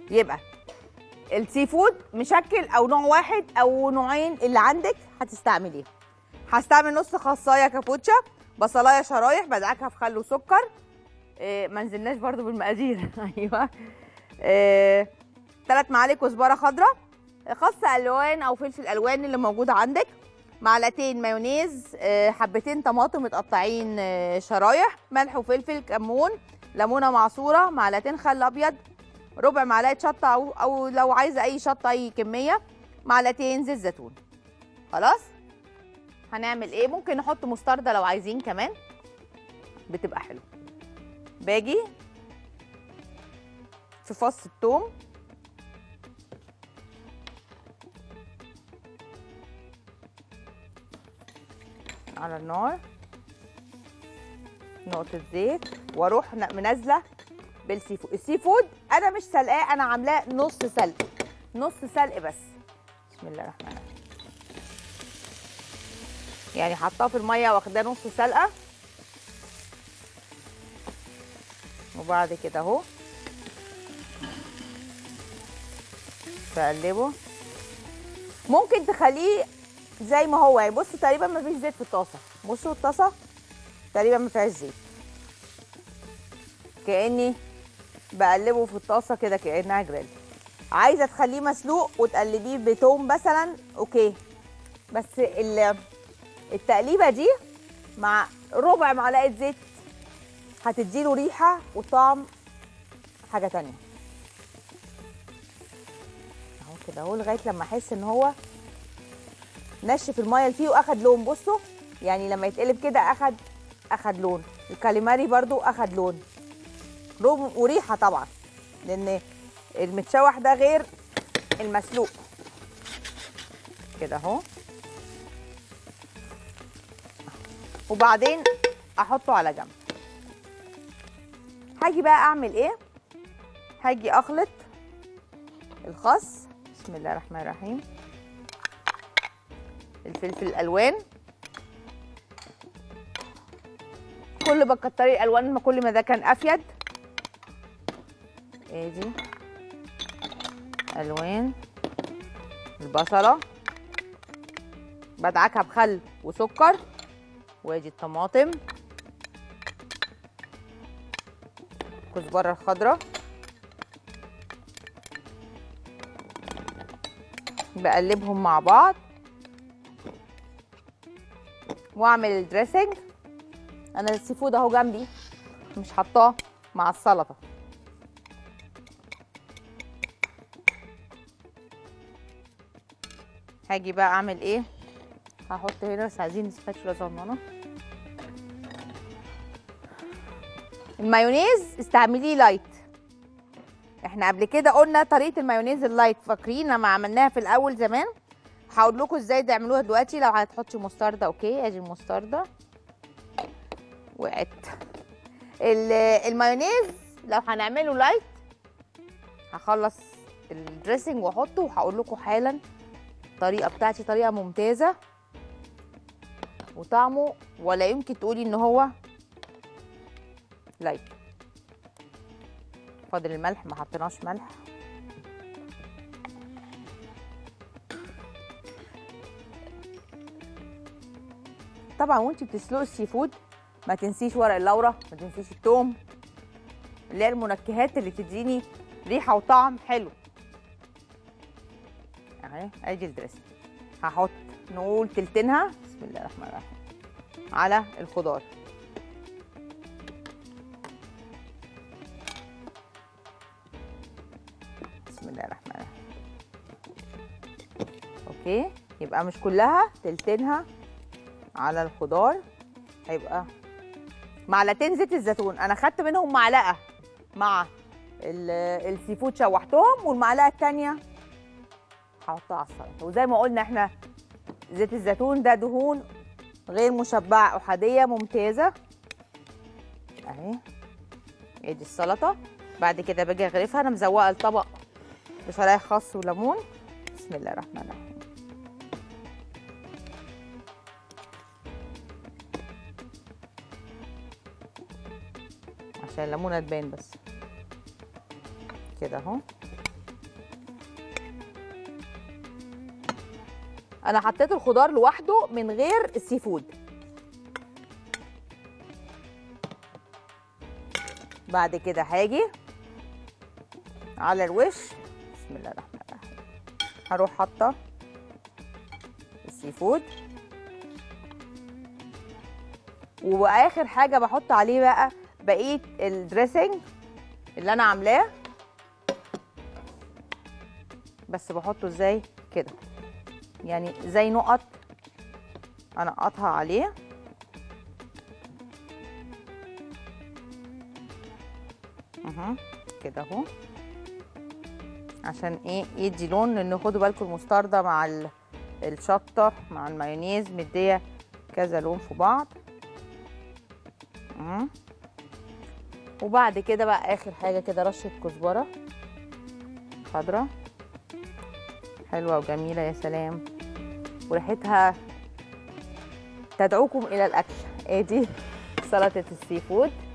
يبقى السي فود مشكل او نوع واحد او نوعين اللي عندك هتستعمليه هستعمل نص خاصايه كابوتشا بصلايه شرايح بدعكها في خل وسكر إيه ما نزلناش برضو بالمقادير ايوه إيه ثلاث معالق كزبره خضراء خس الوان او فلفل الوان اللي موجوده عندك معلقتين مايونيز إيه حبتين طماطم متقطعين إيه شرايح ملح وفلفل كمون ليمونه معصوره معلقتين خل ابيض ربع معلقه شطه او او لو عايزه اي شطه اي كميه معلقتين زيت زيتون خلاص هنعمل ايه ممكن نحط مستردة لو عايزين كمان بتبقى حلوه باجي في فص الثوم على النار نقطة زيت واروح ن- منزلة بالسي فود السي فود انا مش سلقاه انا عاملاه نص سلق نص سلق بس بسم الله الرحمن الرحيم يعني حطاه في الميه واخداه نص سلقه وبعد كده اهو بقلبه ممكن تخليه زي ما هو يعني بصوا تقريبا ما فيش زيت في الطاسه بصوا الطاسه تقريبا ما فيهاش زيت كاني بقلبه في الطاسه كده كانها جريل عايزه تخليه مسلوق وتقلبيه بتوم مثلا اوكي بس ال- التقليبه دي مع ربع معلقه زيت هتديله ريحه وطعم حاجه تانية اهو كده اهو لغايه لما احس ان هو نشف الميه اللي فيه واخد لون بصوا يعني لما يتقلب كده اخد اخد لون الكاليماري برضو اخد لون لون وريحه طبعا لان المتشوح ده غير المسلوق كده اهو وبعدين احطه على جنب هاجي بقى اعمل ايه هاجي اخلط الخس بسم الله الرحمن الرحيم الفلفل الالوان كل ما كتري الالوان ما كل ما ده كان افيد ادي الوان البصله بدعكها بخل وسكر وادي الطماطم الكزبره الخضراء بقلبهم مع بعض واعمل الدريسنج انا السي فود اهو جنبي مش حطاه مع السلطه هاجي بقى اعمل ايه هحط هنا بس عايزين سباتشولا صغننه المايونيز استعمليه لايت احنا قبل كده قلنا طريقه المايونيز اللايت فاكرين لما عملناها في الاول زمان هقول لكم ازاي تعملوها دلوقتي لو هتحطي مستردة اوكي ادي المستردة وقعت ال- المايونيز لو هنعمله لايت هخلص الدريسنج واحطه وهقول لكم حالا الطريقه بتاعتي طريقه ممتازه وطعمه ولا يمكن تقولي ان هو لايت فاضل الملح ما حطيناش ملح طبعا وانت بتسلقي السي فود ما تنسيش ورق اللورة ما تنسيش التوم اللي هي المنكهات اللي تديني ريحه وطعم حلو اهي ادي الدريسنج هحط نقول تلتينها بسم الله الرحمن الرحيم على الخضار بسم الله الرحمن الرحيم اوكي يبقى مش كلها تلتينها على الخضار هيبقى معلقتين زيت الزيتون انا خدت منهم معلقه مع ال- السي فود شوحتهم والمعلقه الثانيه هحطها على السلطه وزي ما قلنا احنا زيت الزيتون ده دهون غير مشبعه احاديه ممتازه اهي ادي السلطه بعد كده باجي اغرفها انا مزوقه الطبق بشرايح خس وليمون بسم الله الرحمن الرحيم عشان الليمونه تبان بس كده اهو انا حطيت الخضار لوحده من غير السي فود بعد كده هاجي على الوش بسم الله الرحمن الرحيم هروح حاطه السي فود واخر حاجه بحط عليه بقى بقيه الدريسنج اللي انا عاملاه بس بحطه ازاي كده يعني زي نقط انقطها عليه اها كده اهو عشان ايه يدي لون لان خدوا بالكم المستردة مع ال- الشطه مع المايونيز مديه كذا لون في بعض أهو. وبعد كده بقى اخر حاجه كده رشه كزبره خضراء حلوه وجميله يا سلام وريحتها تدعوكم الى الاكل ادي سلطه السي فود